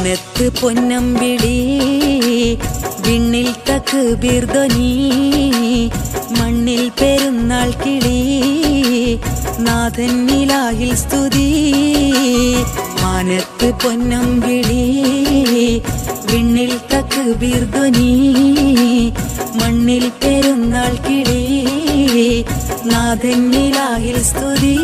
മാനത്ത് പൊന്നമ്പിളി വിണ്ണിൽ തക്ക് ബീർധ്വനി മണ്ണിൽ പെരുന്നാൾ കിളി നാഥൻ നിലായിൽ സ്തുതി മാനത്ത് പൊന്നമ്പിളി വിണ്ണിൽ തക്ക് ബീർധ്വനി മണ്ണിൽ പെരുന്നാൾ കിളി നാഥൻ നിലായിൽ സ്തുതി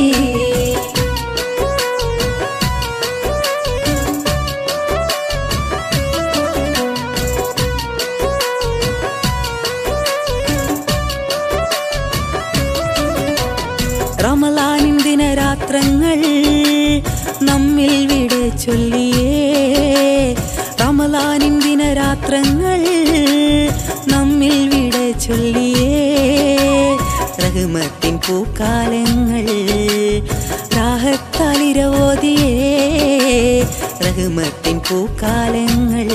റമലാനിൻ ദിനരാത്രങ്ങൾ നമ്മിൽ വിട ചൊല്ലിയേ റമലാനിൻ ദിനരാത്രങ്ങൾ നമ്മിൽ വിട ചൊല്ലിയേ റഹ്മത്തിൻ പൂക്കാലങ്ങൾ രാഹത്താലിരവോതിയേ റഹ്മത്തിൻ പൂക്കാലങ്ങൾ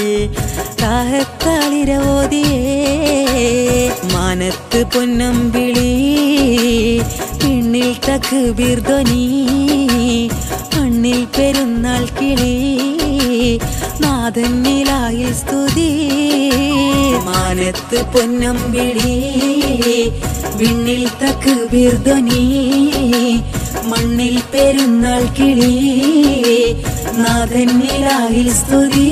രാഹത്താലിരവോതിയേ മാനത്ത് പൊന്നമ്പിളി പിന്നിൽ തക്ക് ബീർധ്വനി മണ്ണിൽ പെരുന്നാൾ കിളി നാഥൻ നിലായിൽ സ്തുതി മാനത്ത് പൊന്നമ്പിളി വിണ്ണിൽ തക്ക് ബീർധ്വനി മണ്ണിൽ പെരുന്നാൾ കിളി നാഥൻ നിലായിൽ സ്തുതി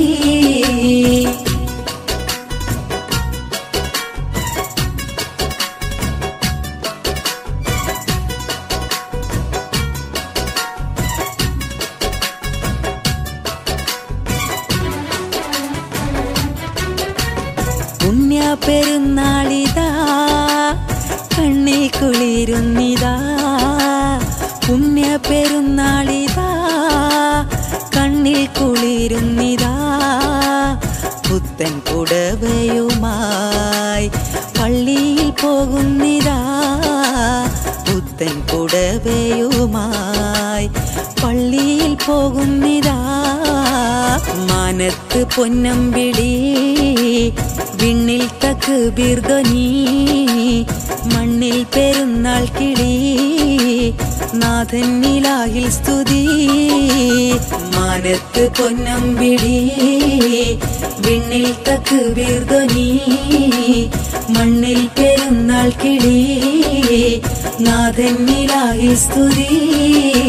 പുണ്യ പെരുന്നാളിതാ കണ്ണിൽ കുളിരുന്നിതാ പുണ്യ പെരുന്നാളിതാ കണ്ണിൽ കുളിരുന്നിതാ പുത്തൻ പുടവയുമായി പള്ളിയിൽ പോകുന്നിതാ പുത്തൻ പുടവയുമായി പള്ളിയിൽ പോകുന്നിതാ മാനത്ത് പൊന്നമ്പിളി വിണ്ണിൽ തക്ക് ബീർധ്വനി മണ്ണിൽ പെരുന്നാൾ കിളി നാഥൻ നിലായിൽ സ്തുതി മാനത്ത് പൊന്നമ്പിളി വിണ്ണിൽ തക്ക് ബീർധ്വനി മണ്ണിൽ പെരുന്നാൾ കിളി നാഥൻ നിലായിൽ സ്തുതി